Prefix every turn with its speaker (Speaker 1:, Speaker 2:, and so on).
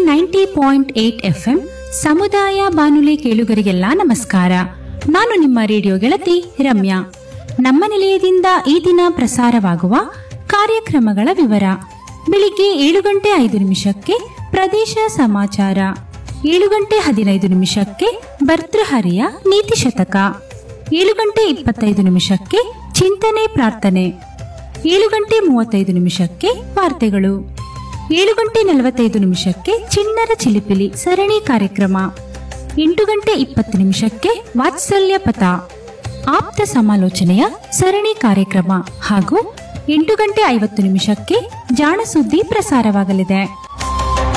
Speaker 1: ninety point eight FM ಸಮುದಾಯ ಬಾನುಲಿ ಕೇಳುಗರಿಗೆಲ್ಲ ನಮಸ್ಕಾರ ನಾನು ನಿಮ್ಮ ರೇಡಿಯೋ ಗೆಳತಿ ರಮ್ಯಾ ನಮ್ಮ ನಿಲಯದಿಂದ ಈ ದಿನ ಪ್ರಸಾರವಾಗುವ ಕಾರ್ಯಕ್ರಮಗಳ ವಿವರ ಬೆಳಿಗ್ಗೆ ಏಳು ಗಂಟೆ ಐದು ನಿಮಿಷಕ್ಕೆ ಪ್ರದೇಶ ಸಮಾಚಾರ ಏಳು ಗಂಟೆ ಹದಿನೈದು ನಿಮಿಷಕ್ಕೆ ಭರ್ತೃಹರಿಯ ನೀತಿ ಶತಕ ಏಳು ಗಂಟೆ ಇಪ್ಪತ್ತೈದು ನಿಮಿಷಕ್ಕೆ ಚಿಂತನೆ ಪ್ರಾರ್ಥನೆ ಏಳು ಗಂಟೆ ಮೂವತ್ತೈದು ನಿಮಿಷಕ್ಕೆ ವಾರ್ತೆಗಳು ಏಳು ಗಂಟೆ ನಲವತ್ತೈದು ನಿಮಿಷಕ್ಕೆ ಚಿಣ್ಣರ ಚಿಲಿಪಿಲಿ ಸರಣಿ ಕಾರ್ಯಕ್ರಮ ಎಂಟು ಗಂಟೆ ಇಪ್ಪತ್ತು ನಿಮಿಷಕ್ಕೆ ವಾತ್ಸಲ್ಯ ಪಥ ಆಪ್ತ ಸಮಾಲೋಚನೆಯ ಸರಣಿ ಕಾರ್ಯಕ್ರಮ ಹಾಗೂ ಎಂಟು ಗಂಟೆ ಐವತ್ತು ನಿಮಿಷಕ್ಕೆ ಜಾಣ ಸುದ್ದಿ ಪ್ರಸಾರವಾಗಲಿದೆ